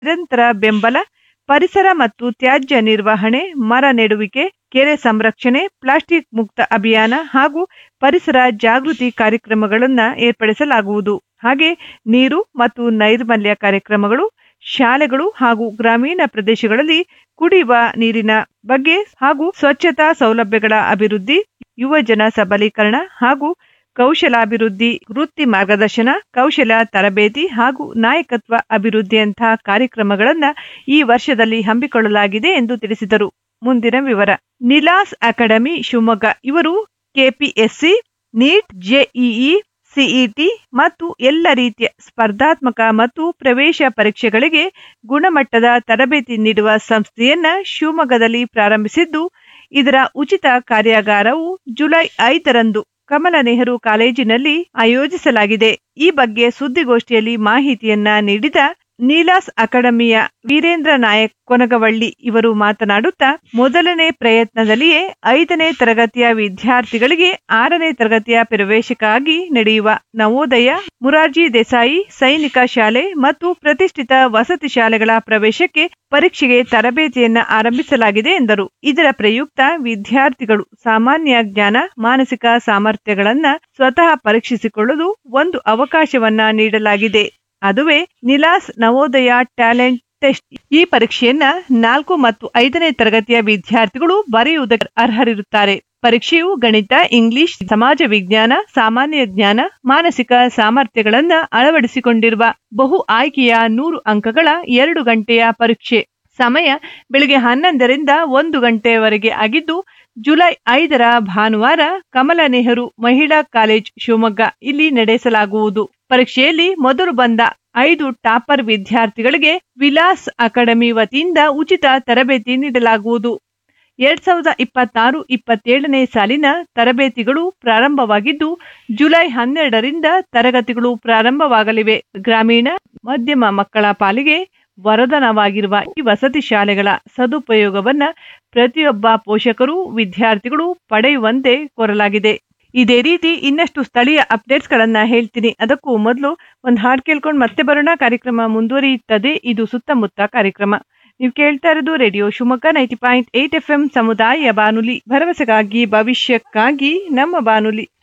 ನಿರಂತರ ಬೆಂಬಲ ಪರಿಸರ ಮತ್ತು ತ್ಯಾಜ್ಯ ನಿರ್ವಹಣೆ ಮರ ನೆಡುವಿಕೆ ಕೆರೆ ಸಂರಕ್ಷಣೆ ಪ್ಲಾಸ್ಟಿಕ್ ಮುಕ್ತ ಅಭಿಯಾನ ಹಾಗೂ ಪರಿಸರ ಜಾಗೃತಿ ಕಾರ್ಯಕ್ರಮಗಳನ್ನು ಏರ್ಪಡಿಸಲಾಗುವುದು ಹಾಗೆ ನೀರು ಮತ್ತು ನೈರ್ಮಲ್ಯ ಕಾರ್ಯಕ್ರಮಗಳು ಶಾಲೆಗಳು ಹಾಗೂ ಗ್ರಾಮೀಣ ಪ್ರದೇಶಗಳಲ್ಲಿ ಕುಡಿಯುವ ನೀರಿನ ಬಗ್ಗೆ ಹಾಗೂ ಸ್ವಚ್ಛತಾ ಸೌಲಭ್ಯಗಳ ಅಭಿವೃದ್ಧಿ ಯುವಜನ ಸಬಲೀಕರಣ ಹಾಗೂ ಕೌಶಲಾಭಿವೃದ್ಧಿ ವೃತ್ತಿ ಮಾರ್ಗದರ್ಶನ ಕೌಶಲ ತರಬೇತಿ ಹಾಗೂ ನಾಯಕತ್ವ ಅಭಿವೃದ್ಧಿಯಂತಹ ಕಾರ್ಯಕ್ರಮಗಳನ್ನು ಈ ವರ್ಷದಲ್ಲಿ ಹಮ್ಮಿಕೊಳ್ಳಲಾಗಿದೆ ಎಂದು ತಿಳಿಸಿದರು ಮುಂದಿನ ವಿವರ ನಿಲಾಸ್ ಅಕಾಡೆಮಿ ಶಿವಮೊಗ್ಗ ಇವರು ಕೆಪಿಎಸ್ಸಿ ನೀಟ್ ಜೆಇಇ ಸಿಇಟಿ ಮತ್ತು ಎಲ್ಲ ರೀತಿಯ ಸ್ಪರ್ಧಾತ್ಮಕ ಮತ್ತು ಪ್ರವೇಶ ಪರೀಕ್ಷೆಗಳಿಗೆ ಗುಣಮಟ್ಟದ ತರಬೇತಿ ನೀಡುವ ಸಂಸ್ಥೆಯನ್ನ ಶಿವಮೊಗ್ಗದಲ್ಲಿ ಪ್ರಾರಂಭಿಸಿದ್ದು ಇದರ ಉಚಿತ ಕಾರ್ಯಾಗಾರವು ಜುಲೈ ಐದರಂದು ಕಮಲ ನೆಹರು ಕಾಲೇಜಿನಲ್ಲಿ ಆಯೋಜಿಸಲಾಗಿದೆ ಈ ಬಗ್ಗೆ ಸುದ್ದಿಗೋಷ್ಠಿಯಲ್ಲಿ ಮಾಹಿತಿಯನ್ನ ನೀಡಿದ ನೀಲಾಸ್ ಅಕಾಡೆಮಿಯ ವೀರೇಂದ್ರ ನಾಯಕ್ ಕೊನಗವಳ್ಳಿ ಇವರು ಮಾತನಾಡುತ್ತಾ ಮೊದಲನೇ ಪ್ರಯತ್ನದಲ್ಲಿಯೇ ಐದನೇ ತರಗತಿಯ ವಿದ್ಯಾರ್ಥಿಗಳಿಗೆ ಆರನೇ ತರಗತಿಯ ಪ್ರವೇಶಕ್ಕಾಗಿ ನಡೆಯುವ ನವೋದಯ ಮುರಾರ್ಜಿ ದೇಸಾಯಿ ಸೈನಿಕ ಶಾಲೆ ಮತ್ತು ಪ್ರತಿಷ್ಠಿತ ವಸತಿ ಶಾಲೆಗಳ ಪ್ರವೇಶಕ್ಕೆ ಪರೀಕ್ಷೆಗೆ ತರಬೇತಿಯನ್ನ ಆರಂಭಿಸಲಾಗಿದೆ ಎಂದರು ಇದರ ಪ್ರಯುಕ್ತ ವಿದ್ಯಾರ್ಥಿಗಳು ಸಾಮಾನ್ಯ ಜ್ಞಾನ ಮಾನಸಿಕ ಸಾಮರ್ಥ್ಯಗಳನ್ನ ಸ್ವತಃ ಪರೀಕ್ಷಿಸಿಕೊಳ್ಳಲು ಒಂದು ಅವಕಾಶವನ್ನ ನೀಡಲಾಗಿದೆ ಅದುವೇ ನಿಲಾಸ್ ನವೋದಯ ಟ್ಯಾಲೆಂಟ್ ಟೆಸ್ಟ್ ಈ ಪರೀಕ್ಷೆಯನ್ನ ನಾಲ್ಕು ಮತ್ತು ಐದನೇ ತರಗತಿಯ ವಿದ್ಯಾರ್ಥಿಗಳು ಬರೆಯುವುದಕ್ಕೆ ಅರ್ಹರಿರುತ್ತಾರೆ ಪರೀಕ್ಷೆಯು ಗಣಿತ ಇಂಗ್ಲಿಷ್ ಸಮಾಜ ವಿಜ್ಞಾನ ಸಾಮಾನ್ಯ ಜ್ಞಾನ ಮಾನಸಿಕ ಸಾಮರ್ಥ್ಯಗಳನ್ನ ಅಳವಡಿಸಿಕೊಂಡಿರುವ ಬಹು ಆಯ್ಕೆಯ ನೂರು ಅಂಕಗಳ ಎರಡು ಗಂಟೆಯ ಪರೀಕ್ಷೆ ಸಮಯ ಬೆಳಿಗ್ಗೆ ಹನ್ನೊಂದರಿಂದ ಒಂದು ಗಂಟೆಯವರೆಗೆ ಆಗಿದ್ದು ಜುಲೈ ಐದರ ಭಾನುವಾರ ಕಮಲ ನೆಹರು ಮಹಿಳಾ ಕಾಲೇಜ್ ಶಿವಮೊಗ್ಗ ಇಲ್ಲಿ ನಡೆಸಲಾಗುವುದು ಪರೀಕ್ಷೆಯಲ್ಲಿ ಮೊದಲು ಬಂದ ಐದು ಟಾಪರ್ ವಿದ್ಯಾರ್ಥಿಗಳಿಗೆ ವಿಲಾಸ್ ಅಕಾಡೆಮಿ ವತಿಯಿಂದ ಉಚಿತ ತರಬೇತಿ ನೀಡಲಾಗುವುದು ಎರಡ್ ಸಾವಿರದ ಇಪ್ಪತ್ತಾರು ಇಪ್ಪತ್ತೇಳನೇ ಸಾಲಿನ ತರಬೇತಿಗಳು ಪ್ರಾರಂಭವಾಗಿದ್ದು ಜುಲೈ ಹನ್ನೆರಡರಿಂದ ತರಗತಿಗಳು ಪ್ರಾರಂಭವಾಗಲಿವೆ ಗ್ರಾಮೀಣ ಮಧ್ಯಮ ಮಕ್ಕಳ ಪಾಲಿಗೆ ವರದಾನವಾಗಿರುವ ಈ ವಸತಿ ಶಾಲೆಗಳ ಸದುಪಯೋಗವನ್ನ ಪ್ರತಿಯೊಬ್ಬ ಪೋಷಕರು ವಿದ್ಯಾರ್ಥಿಗಳು ಪಡೆಯುವಂತೆ ಕೋರಲಾಗಿದೆ ಇದೇ ರೀತಿ ಇನ್ನಷ್ಟು ಸ್ಥಳೀಯ ಅಪ್ಡೇಟ್ಸ್ ಗಳನ್ನ ಹೇಳ್ತೀನಿ ಅದಕ್ಕೂ ಮೊದಲು ಒಂದು ಹಾಡು ಕೇಳ್ಕೊಂಡು ಮತ್ತೆ ಬರೋಣ ಕಾರ್ಯಕ್ರಮ ಮುಂದುವರಿಯುತ್ತದೆ ಇದು ಸುತ್ತಮುತ್ತ ಕಾರ್ಯಕ್ರಮ ನೀವು ಕೇಳ್ತಾ ಇರೋದು radio Shivamogga ninety point eight F M ಸಮುದಾಯ ಬಾನುಲಿ ಭರವಸೆಗಾಗಿ ಭವಿಷ್ಯಕ್ಕಾಗಿ ನಮ್ಮ ಬಾನುಲಿ